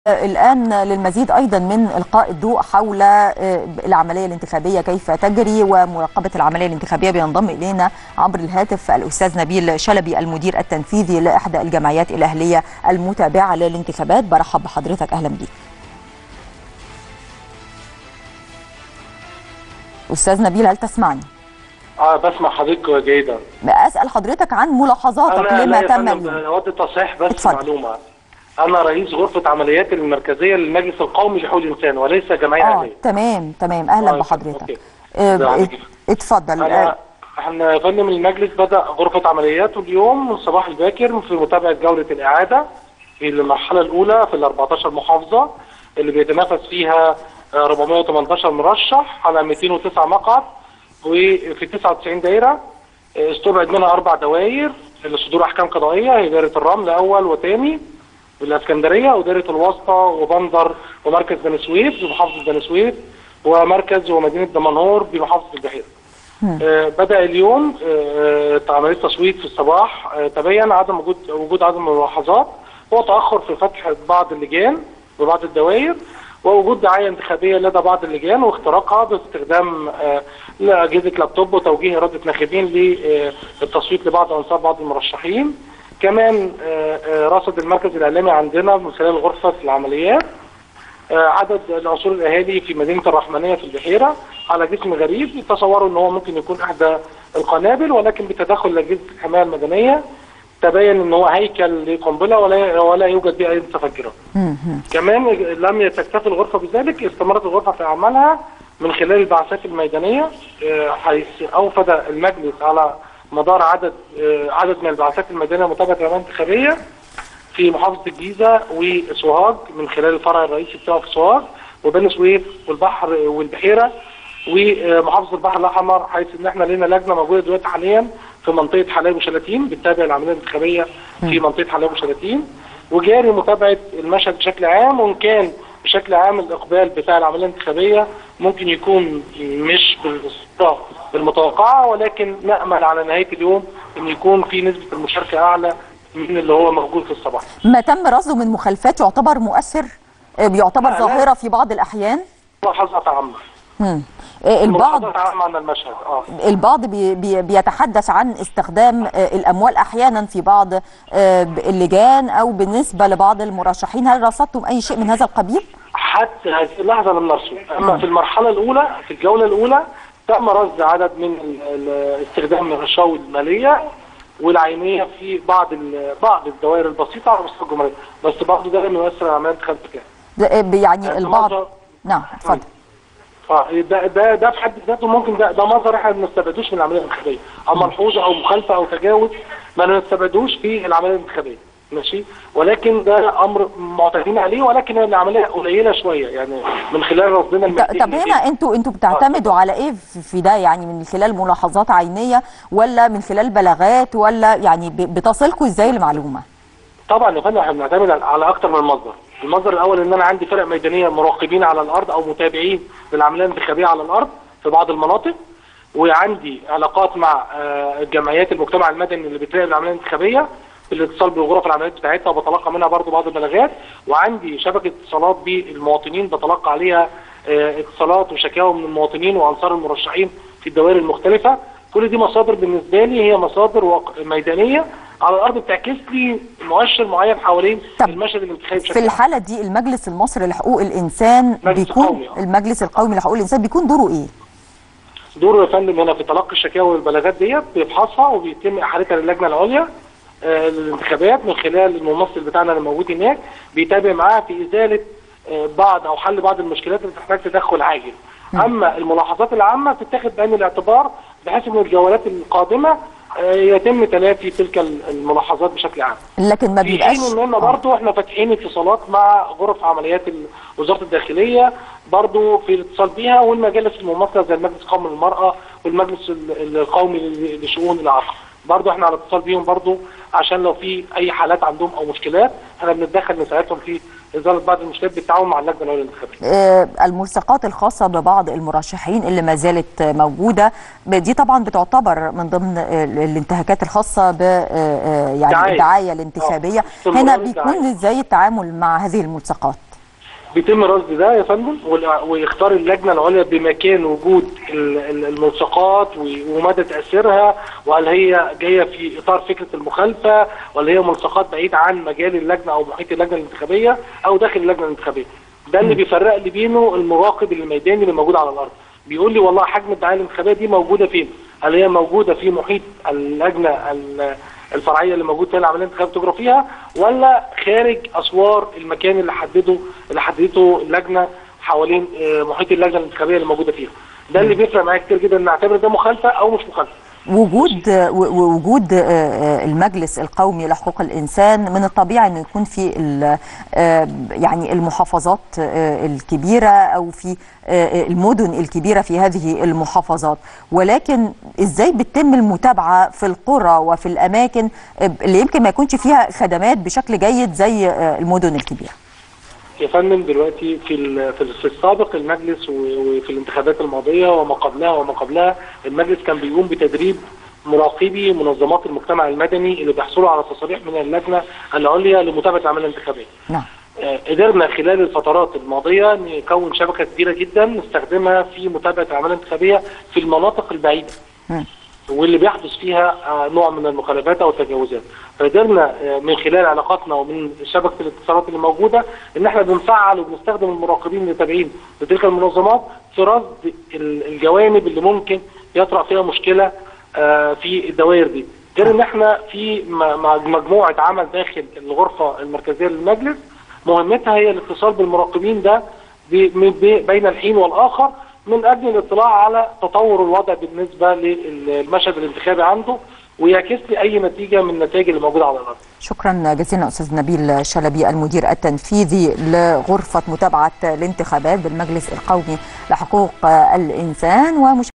الآن للمزيد أيضا من إلقاء الضوء حول العملية الانتخابية كيف تجري ومراقبة العملية الانتخابية بينضم إلينا عبر الهاتف الأستاذ نبيل شلبي المدير التنفيذي لإحدى الجمعيات الأهلية المتابعة للانتخابات برحب بحضرتك أهلا بيك أستاذ نبيل هل تسمعني؟ اه بسمع حضرتك جيدا أسأل حضرتك عن ملاحظاتك لما تم اليوم اود تصحيح بس اتفضل. معلومه انا رئيس غرفه عمليات المركزيه للمجلس القومي لحقوق الانسان وليس جمعيه اه اهليه تمام تمام أهلا آه، بحضرتك أوكي. آه، ده عليك. اتفضل انا احنا يا فندم المجلس بدا غرفه عملياته اليوم من الصباح الباكر في متابعه جوله الاعاده في المرحله الاولى في ال 14 محافظه اللي بيتنافس فيها آه، 418 مرشح على 209 مقعد وفي 99 دايره آه، استبعد منها اربع دوائر لصدور احكام قضائيه هي دايره الرمل اول وثاني بالاسكندريه ودايره الوسطى وبندر ومركز بني سويف بمحافظه بني سويف ومركز ومدينه دمنهور بمحافظه البحيره. آه، بدا اليوم آه، عمليه تصويت في الصباح آه، تبين عدم وجود وجود عدم ملاحظات هو تاخر في فتح بعض اللجان ببعض الدوائر ووجود دعايه انتخابيه لدى بعض اللجان واختراقها باستخدام آه، اجهزه لابتوب وتوجيه اراده ناخبين للتصويت لبعض انصار بعض المرشحين كمان آه، آه، رصد المركز الاعلامي عندنا من خلال غرفه العمليات آه، عدد العصور الاهالي في مدينه الرحمنيه في البحيره على جسم غريب يتصوروا ان هو ممكن يكون احدى القنابل ولكن بتدخل اجهزه الحمايه المدنيه تبين ان هو هيكل لقنبله ولا ولا يوجد به اي متفجرات. كمان لم تكتفي الغرفه بذلك استمرت الغرفه في اعمالها من خلال البعثات الميدانيه آه، حيث اوفد المجلس على مدار عدد آه، عدد من البعثات الميدانيه متابعه العمليه الانتخابيه في محافظه الجيزه وسوهاج من خلال الفرع الرئيسي بتاعه في سوهاج وبني سويف والبحر والبحيره ومحافظه البحر الاحمر حيث ان احنا لنا لجنه موجوده دلوقتي حاليا في منطقه حلايب وشلاتين بتتابع العمليه الانتخابيه في منطقه حلايب وشلاتين وجاري متابعه المشهد بشكل عام وان كان بشكل عام الاقبال بتاع العمليه الانتخابيه ممكن يكون مش بالصوره المتوقعه ولكن نامل على نهايه اليوم ان يكون في نسبه المشاركه اعلى من اللي هو موجود في الصباح. ما تم رصده من مخالفات يعتبر مؤثر آه، بيعتبر لا، لا. ظاهرة في بعض الأحيان ملاحظه عامه. مم. آه، البعض ملاحظه عامه عن المشهد اه. البعض بي بي بيتحدث عن استخدام آه، الأموال أحيانا في بعض آه، اللجان أو بالنسبة لبعض المرشحين هل رصدتم أي شيء من هذا القبيل؟ حتى هذه اللحظه لم نرصد اما في المرحله الاولى في الجوله الاولى تم رصد عدد من ال- ال- استخدام الرشاوي الماليه والعينيه في بعض ال- بعض الدوائر البسيطه على مستوى الجمهوريه بس برضه ده لم يؤثر على عمليه انتخاب الكلام ده- آه، يعني آه، البعض منظر- نعم اتفضل اه ده ده ده في حد ذاته ممكن ده ده منظر احنا ما بنستبعدوش من العمليه الانتخابيه او ملحوظه او مخالفه او تجاوز ما نستبعدوش في العمليه الانتخابيه ماشي ولكن ده امر معتادين عليه ولكن العمليه قليله شويه يعني من خلال رصدنا ط- المادي طب هنا انتوا انتوا بتعتمدوا على ايه في في ده يعني من خلال ملاحظات عينيه ولا من خلال بلاغات ولا يعني ب- بتصلكوا ازاي المعلومه؟ طبعا يا فندم احنا بنعتمد على- على اكتر من مصدر المصدر الاول ان انا عندي فرق ميدانيه مراقبين على الارض او متابعين للعمليه الانتخابيه على الارض في بعض المناطق وعندي علاقات مع آه، جمعيات المجتمع المدني اللي بتراقب العمليه الانتخابيه بالاتصال بغرف العمليات بتاعتها وبتلقى منها برضو بعض البلاغات وعندي شبكه اتصالات بالمواطنين بتلقى عليها آه، اتصالات وشكاوى من المواطنين وانصار المرشحين في الدوائر المختلفه كل دي مصادر بالنسبه لي هي مصادر وق- ميدانيه على الارض بتعكس لي مؤشر معين حوالين طب المشهد الانتخابي بشكل في عام. الحاله دي المجلس المصري لحقوق الانسان مجلس بيكون القومي، آه. المجلس القومي لحقوق الانسان بيكون دوره ايه؟ دوره يا فندم هنا في تلقي الشكاوى والبلاغات ديت بيفحصها وبيتم احالتها للجنه العليا آه، للانتخابات من خلال الممثل بتاعنا اللي موجود هناك بيتابع معاها في ازاله آه، بعض او حل بعض المشكلات اللي تحتاج تدخل عاجل. اما الملاحظات العامه بتتاخد بعين الاعتبار بحيث ان الجولات القادمه آه، يتم تلافي تلك الملاحظات بشكل عام. لكن ما في بيبقاش حين اننا برضه احنا فاتحين اتصالات مع غرف عمليات ال- وزاره الداخليه برضه في الاتصال بيها والمجالس الممثله زي المجلس القومي للمراه والمجلس ال- القومي ل- لشؤون الاعاقه. برضه احنا على اتصال بيهم برضه عشان لو في اي حالات عندهم او مشكلات احنا بنتدخل نساعدهم في ازاله بعض المشكلات بالتعاون مع اللجنه العليا للانتخابات. آه، الملصقات الخاصة ببعض المرشحين اللي ما زالت آه، موجودة ب- دي طبعا بتعتبر من ضمن آه، الانتهاكات الخاصة ب آه، آه، يعني دعاية. الدعاية الانتخابية آه، استمرار هنا الدعاية. بيكون ازاي التعامل مع هذه الملصقات؟ بيتم رصد ده يا فندم وال- ويختار اللجنه العليا بمكان وجود ال- ال- الملصقات و- ومدى تاثيرها وهل هي جايه في اطار فكره المخالفه ولا هي ملصقات بعيده عن مجال اللجنه او محيط اللجنه الانتخابيه او داخل اللجنه الانتخابيه. ده اللي بيفرق لي بينه المراقب الميداني اللي موجود على الارض. بيقول لي والله حجم الدعايه الانتخابيه دي موجوده فين؟ هل هي موجوده في محيط اللجنه ال- الفرعيه اللي موجود فيها العمليه الانتخابيه بتجرى فيها ولا خارج اسوار المكان اللي حدده اللي حددته اللجنه حوالين آه، محيط اللجنه الانتخابيه اللي موجوده فيها. ده اللي بيفرق معايا كتير جدا نعتبر ده مخالفه او مش مخالفه. وجود و- وجود آه، آه، المجلس القومي لحقوق الانسان من الطبيعي انه يكون في ال- آه، يعني المحافظات آه، الكبيره او في آه، المدن الكبيره في هذه المحافظات ولكن ازاي بتتم المتابعه في القرى وفي الاماكن آه، اللي يمكن ما يكونش فيها خدمات بشكل جيد زي آه، المدن الكبيره يا فندم دلوقتي في ال- في ال- في السابق المجلس و- وفي الانتخابات الماضيه وما قبلها وما قبلها المجلس كان بيقوم بتدريب مراقبي منظمات المجتمع المدني اللي بيحصلوا على تصاريح من اللجنه العليا لمتابعه العمليه الانتخابيه. نعم آه، قدرنا خلال الفترات الماضيه نكون شبكه كبيره جدا نستخدمها في متابعه العمليه الانتخابيه في المناطق البعيده. مم. واللي بيحدث فيها آه، نوع من المخالفات او التجاوزات فقدرنا آه، من خلال علاقاتنا ومن شبكه الاتصالات اللي موجوده ان احنا بنفعل وبنستخدم المراقبين اللي تابعين لتلك المنظمات في رصد ال- الجوانب اللي ممكن يطرا فيها مشكله آه، في الدوائر دي غير ان احنا في م- مع- مجموعه عمل داخل الغرفه المركزيه للمجلس مهمتها هي الاتصال بالمراقبين ده ب- من- ب- بين الحين والاخر من اجل الاطلاع على تطور الوضع بالنسبه للمشهد الانتخابي عنده ويعكس لي اي نتيجه من النتائج اللي موجوده على الارض. شكرا جزيلا استاذ نبيل شلبي المدير التنفيذي لغرفه متابعه الانتخابات بالمجلس القومي لحقوق الانسان ومش